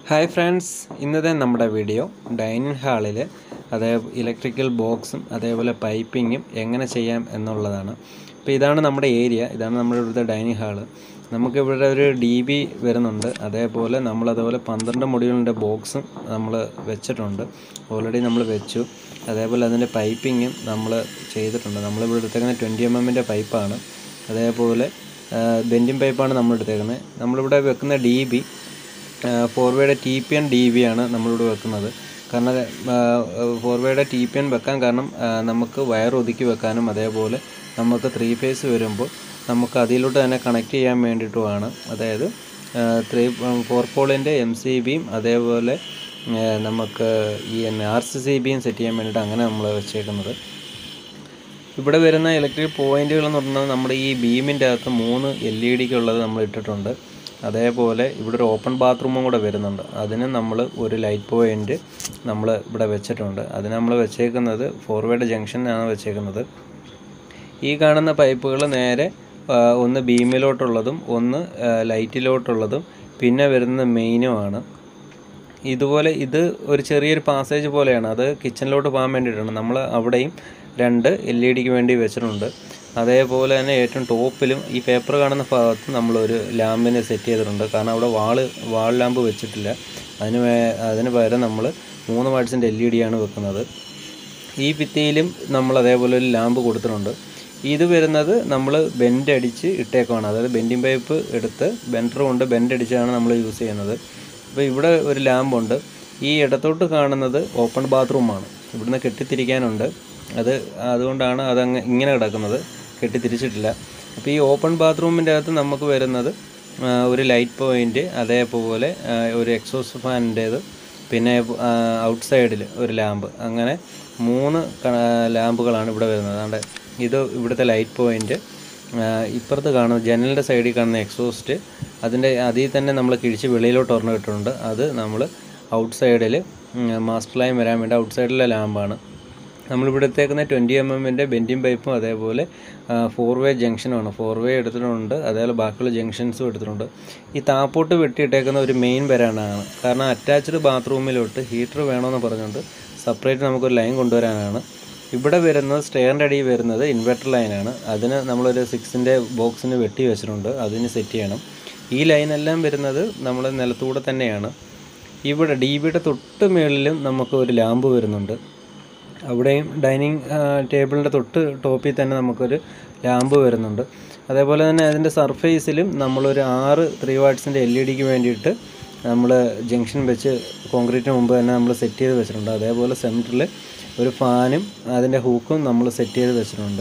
hi friends ഇന്നത്തെ നമ്മുടെ video dining ഹാളിൽ അതേ ഇലക്ട്രിക്കൽ ബോക്സും അതേപോലെ പൈപ്പിങ്ങും എങ്ങനെ ചെയ്യാം എന്നുള്ളതാണ് അപ്പോൾ ഇതാണ് നമ്മുടെ ഏരിയ ഇതാണ് നമ്മുടെ ഇവിടുത്തെ ഡൈനിങ് ഹാള് നമുക്കിവിടെ ഒരു ഡി ബി വരുന്നുണ്ട് അതേപോലെ നമ്മൾ അതേപോലെ പന്ത്രണ്ട് മൊഡ്യൂളിൻ്റെ ബോക്സും നമ്മൾ വെച്ചിട്ടുണ്ട് ഓൾറെഡി നമ്മൾ വെച്ചു അതേപോലെ അതിൻ്റെ പൈപ്പിങ്ങും നമ്മൾ ചെയ്തിട്ടുണ്ട് നമ്മളിവിടെ എടുത്തേക്കുന്ന ട്വൻറ്റി എം എമ്മിൻ്റെ പൈപ്പാണ് അതേപോലെ ബെൻഡിങ് പൈപ്പാണ് നമ്മൾ എടുത്തേക്കുന്നത് നമ്മളിവിടെ വെക്കുന്ന D B forward T P N D B ആണ് നമ്മളിവിടെ വെക്കുന്നത് കാരണം ഫോർവേഡ് ടി പി എൻ വെക്കാൻ കാരണം ആ, നമുക്ക് വയർ ഒതുക്കി വെക്കാനും അതേപോലെ നമുക്ക് ത്രീ ഫേസ് വരുമ്പോൾ നമുക്ക് അതിലോട്ട് തന്നെ കണക്ട് ചെയ്യാൻ വേണ്ടിയിട്ടുമാണ് അതായത് ത്രീ ഫോർ പോളിൻ്റെ എം സി ബിയും അതേപോലെ ആ, നമുക്ക് ഈ ആർ സി സി ബിയും സെറ്റ് ചെയ്യാൻ വേണ്ടിയിട്ട് അങ്ങനെ നമ്മൾ വെച്ചേക്കുന്നത് ഇവിടെ വരുന്ന ഇലക്ട്രിക് പോയിന്റുകൾ എന്ന് പറഞ്ഞാൽ നമ്മുടെ ഈ ബീമിൻ്റെ അകത്ത് മൂന്ന് എൽ ഇ ഡിക്ക് ഉള്ളത് നമ്മൾ ഇട്ടിട്ടുണ്ട് അതേപോലെ ഇവിടെ ഒരു ഓപ്പൺ ബാത്റൂമും കൂടെ വരുന്നുണ്ട് അതിന് നമ്മൾ ഒരു ലൈറ്റ് പോയിന്റ് നമ്മൾ ഇവിടെ വെച്ചിട്ടുണ്ട് അതിന് നമ്മൾ വെച്ചേക്കുന്നത് ഫോർവേഡ് ജംഗ്ഷനാണ് വെച്ചേക്കുന്നത് ഈ കാണുന്ന പൈപ്പുകൾ നേരെ ആ, ഒന്ന് ബീമിലോട്ടുള്ളതും ഒന്ന് ആ, ലൈറ്റിലോട്ടുള്ളതും പിന്നെ വരുന്ന മെയിനുമാണ് ഇതുപോലെ ഇത് ഒരു ചെറിയൊരു പാസേജ് പോലെയാണ് അത് കിച്ചണിലോട്ട് പോകാൻ വേണ്ടിയിട്ടാണ് നമ്മൾ അവിടെയും രണ്ട് എൽ ഇ ഡിക്ക് വേണ്ടി വെച്ചിട്ടുണ്ട് അതേപോലെ തന്നെ ഏറ്റവും ടോപ്പിലും ഈ പേപ്പർ കാണുന്ന ഭാഗത്ത് നമ്മളൊരു ലാമ്പിനെ സെറ്റ് ചെയ്തിട്ടുണ്ട് കാരണം അവിടെ വാള് വാൾ ലാമ്പ് വെച്ചിട്ടില്ല അതിന് വേ അതിന് പകരം നമ്മൾ മൂന്ന് വാട്സിൻ്റെ എൽ ഇ ഡിയാണ് വെക്കുന്നത് ഈ ഭിത്തിയിലും നമ്മൾ അതേപോലെ ഒരു ലാമ്പ് കൊടുത്തിട്ടുണ്ട് ഇത് വരുന്നത് നമ്മൾ ബെൻഡ് അടിച്ച് ഇട്ടേക്കുവാണ് അതായത് ബെൻഡിങ് പൈപ്പ് എടുത്ത് ബെൻഡർ കൊണ്ട് ബെൻഡ് അടിച്ചാണ് നമ്മൾ യൂസ് ചെയ്യുന്നത് അപ്പോൾ ഇവിടെ ഒരു ലാമ്പുണ്ട് ഈ ഇടത്തോട്ട് കാണുന്നത് ഓപ്പൺ ബാത്റൂമാണ് ഇവിടുന്ന് കെട്ടിത്തിരിക്കാനുണ്ട് അത് അതുകൊണ്ടാണ് അതങ്ങ് ഇങ്ങനെ കിടക്കുന്നത് കെട്ടിത്തിരിച്ചിട്ടില്ല അപ്പോൾ ഈ ഓപ്പൺ ബാത്റൂമിൻ്റെ അകത്ത് നമുക്ക് വരുന്നത് ആ, ഒരു ലൈറ്റ് പോയിൻ്റ് അതേപോലെ ആ, ഒരു എക്സോസ് ഫാനിൻ്റേത് പിന്നെ ഔട്ട് സൈഡിൽ ഒരു ലാമ്പ് അങ്ങനെ മൂന്ന് ക- ലാമ്പുകളാണ് ഇവിടെ വരുന്നത് അതുകൊണ്ട് ഇത് ഇവിടുത്തെ ലൈറ്റ് പോയിൻ്റ് ഇപ്പുറത്ത് കാണുന്ന ജനലിൻ്റെ സൈഡിൽ കാണുന്ന എക്സോസ്റ്റ് അതിൻ്റെ അതിൽ തന്നെ നമ്മൾ കിഴിച്ച് വെളിയിലോട്ട് ഒരെണ്ണം ഇട്ടിട്ടുണ്ട് അത് നമ്മൾ ഔട്ട് സൈഡിൽ മാസ്റ്റർ ലൈൻ വരാൻ വേണ്ടി ഔട്ട് സൈഡിലെ ലാമ്പാണ് നമ്മളിവിടെ എടുത്തേക്കുന്ന ട്വൻറ്റി എം എമ്മിൻ്റെ ബെൻഡിങ് പൈപ്പും അതേപോലെ ഫോർ വേ ജംഗ്ഷനുമാണ് ഫോർ വേ എടുത്തിട്ടുണ്ട് അതേപോലെ ബാക്കിയുള്ള ജംഗ്ഷൻസും എടുത്തിട്ടുണ്ട് ഈ താപ്പോട്ട് വെട്ടിയിട്ടേക്കുന്ന ഒരു മെയിൻ വരാനാണ് കാരണം അറ്റാച്ച്ഡ് ബാത്റൂമിലോട്ട് ഹീറ്റർ വേണമെന്ന് പറഞ്ഞുകൊണ്ട് സെപ്പറേറ്റ് നമുക്കൊരു ലൈൻ കൊണ്ടുവരാനാണ് ഇവിടെ വരുന്നത് സ്റ്റെയറിൻ്റെ അടിയിൽ വരുന്നത് ഇൻവെർട്ടർ ലൈനാണ് അതിന് നമ്മളൊരു സിക്സിൻ്റെ ബോക്സിന് വെട്ടി വെച്ചിട്ടുണ്ട് അതിന് സെറ്റ് ചെയ്യണം ഈ ലൈനെല്ലാം വരുന്നത് നമ്മൾ നിലത്തൂടെ തന്നെയാണ് ഇവിടെ ഡി ബിയുടെ തൊട്ട് മുകളിലും നമുക്ക് ഒരു ലാമ്പ് വരുന്നുണ്ട് അവിടെയും ഡൈനിങ് ടേബിളിൻ്റെ തൊട്ട് ടോപ്പിൽ തന്നെ നമുക്കൊരു ലാമ്പ് വരുന്നുണ്ട് അതേപോലെ തന്നെ അതിൻ്റെ സർഫേസിലും നമ്മളൊരു ആറ് ത്രീ വാട്ട്സിൻ്റെ എൽ ഇ ഡിക്ക് വേണ്ടിയിട്ട് നമ്മൾ ജംഗ്ഷൻ വെച്ച് കോൺക്രീറ്റിന് മുമ്പ് തന്നെ നമ്മൾ സെറ്റ് ചെയ്ത് വെച്ചിട്ടുണ്ട് അതേപോലെ സെൻറ്ററിൽ ഒരു ഫാനും അതിൻ്റെ ഹൂക്കും നമ്മൾ സെറ്റ് ചെയ്ത് വെച്ചിട്ടുണ്ട്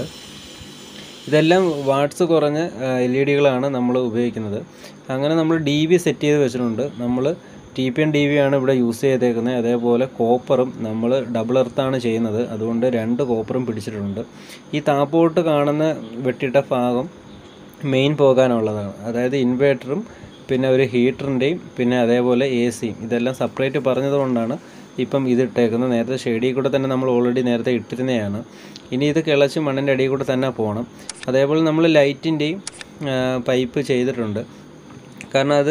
ഇതെല്ലാം വാട്ട്സ് കുറഞ്ഞ എൽ ഇ ഡികളാണ് നമ്മൾ ഉപയോഗിക്കുന്നത് അങ്ങനെ നമ്മൾ ഡി ബി സെറ്റ് ചെയ്ത് വെച്ചിട്ടുണ്ട് നമ്മൾ T P N D B ആണ് ഇവിടെ യൂസ് ചെയ്തേക്കുന്നത് അതേപോലെ കോപ്പറും നമ്മൾ ഡബിൾ എർത്താണ് ചെയ്യുന്നത് അതുകൊണ്ട് രണ്ട് കോപ്പറും പിടിച്ചിട്ടുണ്ട് ഈ താപ്പോട്ട് കാണുന്ന വെട്ടിയിട്ട ഭാഗം മെയിൻ പോകാനുള്ളതാണ് അതായത് ഇൻവേർട്ടറും പിന്നെ ഒരു ഹീറ്ററിൻ്റെയും പിന്നെ അതേപോലെ എ സിയും ഇതെല്ലാം സെപ്പറേറ്റ് പറഞ്ഞതുകൊണ്ടാണ് ഇപ്പം ഇത് ഇട്ടേക്കുന്നത് നേരത്തെ ഷെയ്ഡിൽ കൂടെ തന്നെ നമ്മൾ ഓൾറെഡി നേരത്തെ ഇട്ടിരുന്നതാണ് ഇനി ഇത് കിളച്ച് മണ്ണിൻ്റെ അടിയിൽ കൂടെ തന്നെ പോകണം അതേപോലെ നമ്മൾ ലൈറ്റിൻ്റെയും പൈപ്പ് ചെയ്തിട്ടുണ്ട് കാരണം അത്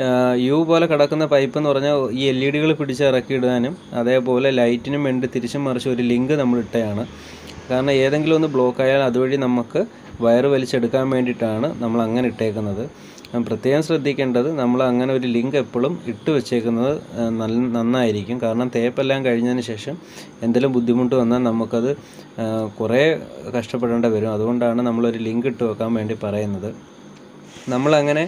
യു പോലെ കിടക്കുന്ന പൈപ്പ് എന്ന് പറഞ്ഞാൽ ഈ എൽ ഇ ഡികൾ പിടിച്ച് ഇറക്കിയിടാനും അതേപോലെ ലൈറ്റിനും വേണ്ടി തിരിച്ചും മറിച്ച് ഒരു ലിങ്ക് നമ്മൾ ഇട്ടതാണ് കാരണം ഏതെങ്കിലും ഒന്ന് ബ്ലോക്ക് ആയാൽ അതുവഴി നമുക്ക് വയറ് വലിച്ചെടുക്കാൻ വേണ്ടിയിട്ടാണ് നമ്മൾ അങ്ങനെ ഇട്ടേക്കുന്നത് അപ്പം പ്രത്യേകം ശ്രദ്ധിക്കേണ്ടത് നമ്മൾ അങ്ങനെ ഒരു ലിങ്ക് എപ്പോഴും ഇട്ട് വെച്ചേക്കുന്നത് ആ, നല്ല നന്നായിരിക്കും കാരണം തേപ്പെല്ലാം കഴിഞ്ഞതിന് ശേഷം എന്തെങ്കിലും ബുദ്ധിമുട്ട് വന്നാൽ നമുക്കത് ആ, കുറേ കഷ്ടപ്പെടേണ്ടി വരും അതുകൊണ്ടാണ് നമ്മളൊരു ലിങ്ക് ഇട്ട് വെക്കാൻ വേണ്ടി പറയുന്നത് നമ്മളങ്ങനെ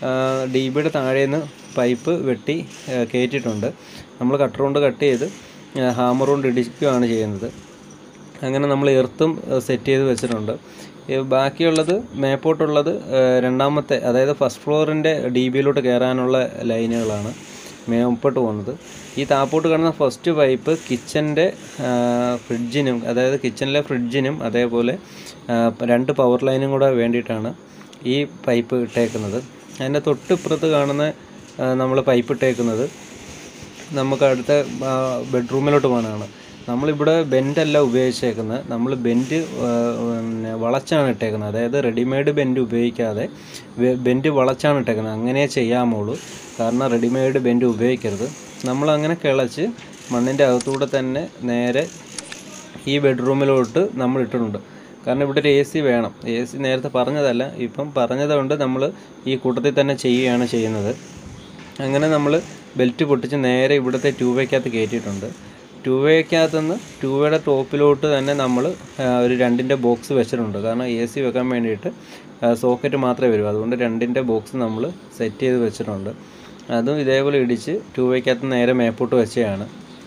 ഡി ബിയുടെ താഴേന്ന് പൈപ്പ് വെട്ടി ആ, കയറ്റിയിട്ടുണ്ട് നമ്മൾ കട്ടർ കൊണ്ട് കട്ട് ചെയ്ത് ഹാമർ കൊണ്ട് ഇടിക്കുകയാണ് ചെയ്യുന്നത് അങ്ങനെ നമ്മൾ എർത്തും സെറ്റ് ചെയ്ത് വെച്ചിട്ടുണ്ട് ഈ ബാക്കിയുള്ളത് മേപ്പോട്ടുള്ളത് ആ, രണ്ടാമത്തെ അതായത് ഫസ്റ്റ് ഫ്ലോറിൻ്റെ ഡി ബിയിലോട്ട് കയറാനുള്ള ലൈനുകളാണ് മേപ്പോട്ട് പോകുന്നത് ഈ താപ്പോട്ട് കാണുന്ന ഫസ്റ്റ് പൈപ്പ് കിച്ചൻ്റെ ഫ്രിഡ്ജിനും അതായത് കിച്ചണിലെ ഫ്രിഡ്ജിനും അതേപോലെ ആ, രണ്ട് പവർ ലൈനും കൂടെ വേണ്ടിയിട്ടാണ് ഈ പൈപ്പ് ഇട്ടേക്കുന്നത് അതിൻ്റെ തൊട്ടിപ്പുറത്ത് കാണുന്ന നമ്മൾ പൈപ്പ് ഇട്ടേക്കുന്നത് നമുക്ക് അടുത്ത ബെഡ്റൂമിലോട്ട് പോകാനാണ് നമ്മളിവിടെ ബെൻഡല്ല ഉപയോഗിച്ചേക്കുന്നത് നമ്മൾ ബെൻഡ് പിന്നെ വളച്ചാണ് ഇട്ടേക്കുന്നത് അതായത് റെഡിമെയ്ഡ് ബെൻഡ് ഉപയോഗിക്കാതെ വെ- ബെൻഡ് വളച്ചാണ് ഇട്ടേക്കുന്നത് അങ്ങനെ ചെയ്യാമുള്ളൂ കാരണം റെഡിമെയ്ഡ് ബെൻഡ് ഉപയോഗിക്കരുത് നമ്മളങ്ങനെ കിളച്ച് മണ്ണിൻ്റെ അകത്തൂടെ തന്നെ നേരെ ഈ ബെഡ്റൂമിലോട്ട് നമ്മൾ ഇട്ടിട്ടുണ്ട് കാരണം ഇവിടെ ഒരു എ സി വേണം എ സി നേരത്തെ പറഞ്ഞതല്ല ഇപ്പം പറഞ്ഞതുകൊണ്ട് നമ്മൾ ഈ കൂട്ടത്തിൽ തന്നെ ചെയ്യുകയാണ് ചെയ്യുന്നത് അങ്ങനെ നമ്മൾ ബെൽറ്റ് പൊട്ടിച്ച് നേരെ ഇവിടുത്തെ ട്യൂബയ്ക്കകത്ത് കയറ്റിയിട്ടുണ്ട് ട്യൂബയ്ക്കകത്തുനിന്ന് ട്യൂബയുടെ ടോപ്പിലോട്ട് തന്നെ നമ്മൾ ഒരു രണ്ടിൻ്റെ ബോക്സ് വെച്ചിട്ടുണ്ട് കാരണം എ സി വെക്കാൻ വേണ്ടിയിട്ട് സോക്കറ്റ് മാത്രമേ വരൂ അതുകൊണ്ട് രണ്ടിൻ്റെ ബോക്സ് നമ്മൾ സെറ്റ് ചെയ്ത് വെച്ചിട്ടുണ്ട് അതും ഇതേപോലെ ഇടിച്ച് ട്യൂബയ്ക്കകത്ത് നേരെ മേപ്പോട്ട് വെച്ചതാണ്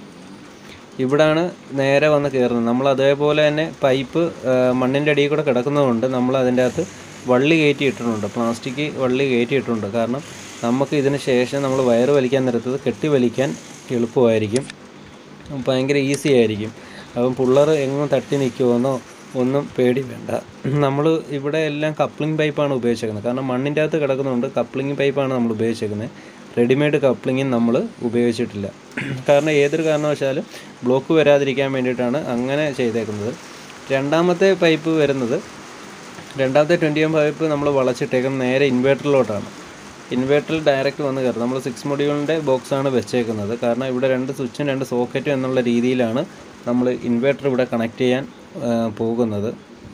ഇവിടാണ് നേരെ വന്ന് കയറുന്നത് നമ്മൾ അതേപോലെ തന്നെ പൈപ്പ് മണ്ണിൻ്റെ അടിയിൽ കൂടെ കിടക്കുന്നതുകൊണ്ട് നമ്മൾ അതിൻ്റെ അകത്ത് വള്ളി കയറ്റി ഇട്ടിട്ടുണ്ട് പ്ലാസ്റ്റിക് വള്ളി കയറ്റി ഇട്ടിട്ടുണ്ട് കാരണം നമുക്ക് ഇതിന് ശേഷം നമ്മൾ വയറ് വലിക്കാൻ നേരത്തത് കെട്ടി വലിക്കാൻ എളുപ്പമായിരിക്കും ഭയങ്കര ഈസി ആയിരിക്കും അപ്പം പിള്ളേർ എങ്ങും തട്ടി നിൽക്കുമെന്നോ ഒന്നും പേടി വേണ്ട നമ്മൾ ഇവിടെ എല്ലാം കപ്ലിംഗ് പൈപ്പാണ് ഉപയോഗിച്ചേക്കുന്നത് കാരണം മണ്ണിൻ്റെ അകത്ത് കിടക്കുന്നതുകൊണ്ട് കപ്ലിംഗ് പൈപ്പാണ് നമ്മൾ ഉപയോഗിച്ചേക്കുന്നത് റെഡിമെയ്ഡ് കപ്ലിങ്ങും നമ്മൾ ഉപയോഗിച്ചിട്ടില്ല കാരണം ഏതൊരു കാരണവശാലും ബ്ലോക്ക് വരാതിരിക്കാൻ വേണ്ടിയിട്ടാണ് അങ്ങനെ ചെയ്തേക്കുന്നത് രണ്ടാമത്തെ പൈപ്പ് വരുന്നത് രണ്ടാമത്തെ ട്വൻറ്റി എം പൈപ്പ് നമ്മൾ വളച്ചിട്ടേക്കുന്നത് നേരെ ഇൻവേർട്ടറിലോട്ടാണ് ഇൻവേർട്ടറിൽ ഡയറക്റ്റ് വന്ന് കയറും നമ്മൾ സിക്സ് മൊഡ്യൂളിൻ്റെ ബോക്സാണ് വെച്ചേക്കുന്നത് കാരണം ഇവിടെ രണ്ട് സ്വിച്ചും രണ്ട് സോക്കറ്റും എന്നുള്ള രീതിയിലാണ് നമ്മൾ ഇൻവേർട്ടർ ഇവിടെ കണക്ട് ചെയ്യാൻ ആ, പോകുന്നത്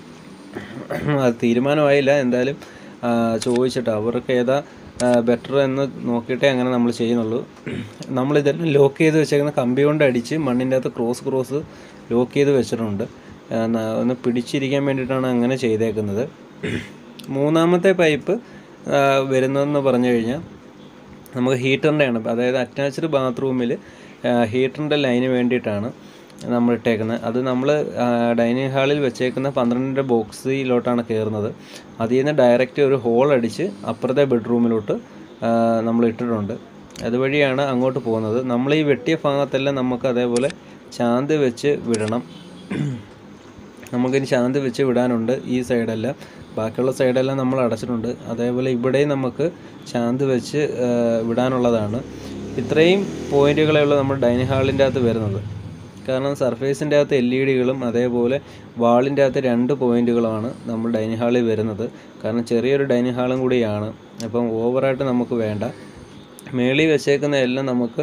അത് തീരുമാനമായില്ല എന്തായാലും ആ, ചോദിച്ചിട്ട് അവർക്ക് ഏതാ ബെറ്റർ എന്ന് നോക്കിയിട്ടേ അങ്ങനെ നമ്മൾ ചെയ്യുന്നുള്ളൂ നമ്മളിതെല്ലാം ലോക്ക് ചെയ്ത് വെച്ചേക്കുന്ന കമ്പി കൊണ്ട് അടിച്ച് മണ്ണിൻ്റെ അകത്ത് ക്രോസ് ക്രോസ് ലോക്ക് ചെയ്ത് വെച്ചിട്ടുണ്ട് ആ, ന- ഒന്ന് പിടിച്ചിരിക്കാൻ വേണ്ടിയിട്ടാണ് അങ്ങനെ ചെയ്തേക്കുന്നത് മൂന്നാമത്തെ പൈപ്പ് ആ, വരുന്നതെന്ന് പറഞ്ഞു കഴിഞ്ഞാൽ നമുക്ക് ഹീറ്ററിൻ്റെ ആണ് അതായത് അറ്റാച്ച്ഡ് ബാത്റൂമിൽ ഹീറ്ററിൻ്റെ ലൈന് വേണ്ടിയിട്ടാണ് നമ്മൾ ഇട്ടേക്കുന്നത് അത് നമ്മൾ ഡൈനിങ് ഹാളിൽ വെച്ചേക്കുന്ന പന്ത്രണ്ടിൻ്റെ ബോക്സിലോട്ടാണ് കയറുന്നത് അതിൽ നിന്ന് ഡയറക്റ്റ് ഒരു ഹോൾ അടിച്ച് അപ്പുറത്തെ ബെഡ്റൂമിലോട്ട് നമ്മൾ ഇട്ടിട്ടുണ്ട് അതുവഴിയാണ് അങ്ങോട്ട് പോകുന്നത് നമ്മൾ ഈ വെട്ടിയ ഭാഗത്തെല്ലാം നമുക്ക് അതേപോലെ ചാന്ത് വെച്ച് വിടണം നമുക്കിനി ശാന്തി വെച്ച് വിടാനുണ്ട് ഈ സൈഡെല്ലാം ബാക്കിയുള്ള സൈഡെല്ലാം നമ്മൾ അടച്ചിട്ടുണ്ട് അതേപോലെ ഇവിടെയും നമുക്ക് ശാന്തി വെച്ച് ആ, വിടാനുള്ളതാണ് ഇത്രയും പോയിന്റുകളേ ഉള്ളൂ നമ്മുടെ ഡൈനിങ് ഹാളിൻ്റെ അകത്ത് വരുന്നത് കാരണം സർഫേസിൻ്റെ അകത്ത് എൽ ഇ ഡികളും അതേപോലെ വാളിൻ്റെ അകത്ത് രണ്ട് പോയിന്റുകളുമാണ് നമ്മൾ ഡൈനിങ് ഹാളിൽ വരുന്നത് കാരണം ചെറിയൊരു ഡൈനിങ് ഹാളും കൂടിയാണ് അപ്പം ഓവറായിട്ട് നമുക്ക് വേണ്ട മേളിൽ വെച്ചേക്കുന്ന എല്ലാം നമുക്ക്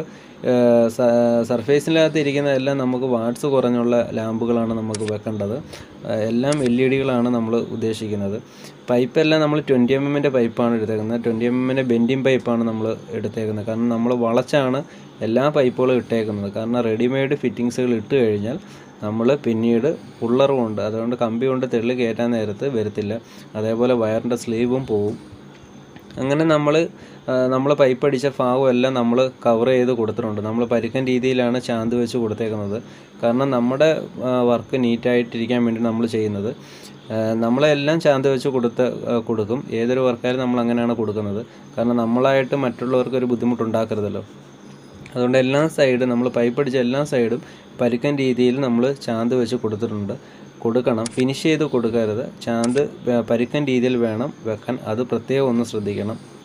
സർഫേസിനകത്ത് ഇരിക്കുന്ന എല്ലാം നമുക്ക് വാട്ട്സ് കുറഞ്ഞുള്ള ലാമ്പുകളാണ് നമുക്ക് വെക്കേണ്ടത് ആ, എല്ലാം എൽ ഇ ഡികളാണ് നമ്മൾ ഉദ്ദേശിക്കുന്നത് പൈപ്പെല്ലാം നമ്മൾ ട്വൻറ്റി എം എമ്മിൻ്റെ പൈപ്പാണ് എടുത്തേക്കുന്നത് ട്വൻറ്റി എം എമ്മിൻ്റെ ബെൻഡിങ് പൈപ്പാണ് നമ്മൾ എടുത്തേക്കുന്നത് കാരണം നമ്മൾ വളച്ചാണ് എല്ലാ പൈപ്പുകളും ഇട്ടേക്കുന്നത് കാരണം റെഡിമെയ്ഡ് ഫിറ്റിങ്സുകൾ ഇട്ട് കഴിഞ്ഞാൽ നമ്മൾ പിന്നീട് പുള്ളറുമുണ്ട് അതുകൊണ്ട് കമ്പി കൊണ്ട് തെള്ളി കയറ്റാൻ നേരത്ത് വരത്തില്ല അതേപോലെ വയറിൻ്റെ സ്ലീവും പോവും അങ്ങനെ നമ്മൾ നമ്മൾ പൈപ്പ് അടിച്ച ഭാഗം എല്ലാം നമ്മൾ കവർ ചെയ്ത് കൊടുത്തിട്ടുണ്ട് നമ്മൾ പരുക്കൻ രീതിയിലാണ് ചാന്ത് വെച്ച് കൊടുത്തേക്കുന്നത് കാരണം നമ്മുടെ വർക്ക് നീറ്റായിട്ടിരിക്കാൻ വേണ്ടി നമ്മൾ ചെയ്യുന്നത് ആ, നമ്മളെല്ലാം ചാന്ത് വെച്ച് കൊടുത്ത് ആ, കൊടുക്കും ഏതൊരു വർക്കായാലും നമ്മൾ അങ്ങനെയാണ് കൊടുക്കുന്നത് കാരണം നമ്മളായിട്ട് മറ്റുള്ളവർക്ക് ഒരു ബുദ്ധിമുട്ടുണ്ടാക്കരുതല്ലോ അതുകൊണ്ട് എല്ലാ സൈഡും നമ്മൾ പൈപ്പ് അടിച്ച എല്ലാ സൈഡും പരുക്കൻ രീതിയിൽ നമ്മൾ ചാന്ത് വെച്ച് കൊടുത്തിട്ടുണ്ട് കൊടുക്കണം ഫിനിഷ് ചെയ്ത് കൊടുക്കരുത് ചാന്ത് പ- പരുക്കൻ രീതിയിൽ വേണം വെക്കാൻ അത് പ്രത്യേകം ഒന്ന് ശ്രദ്ധിക്കണം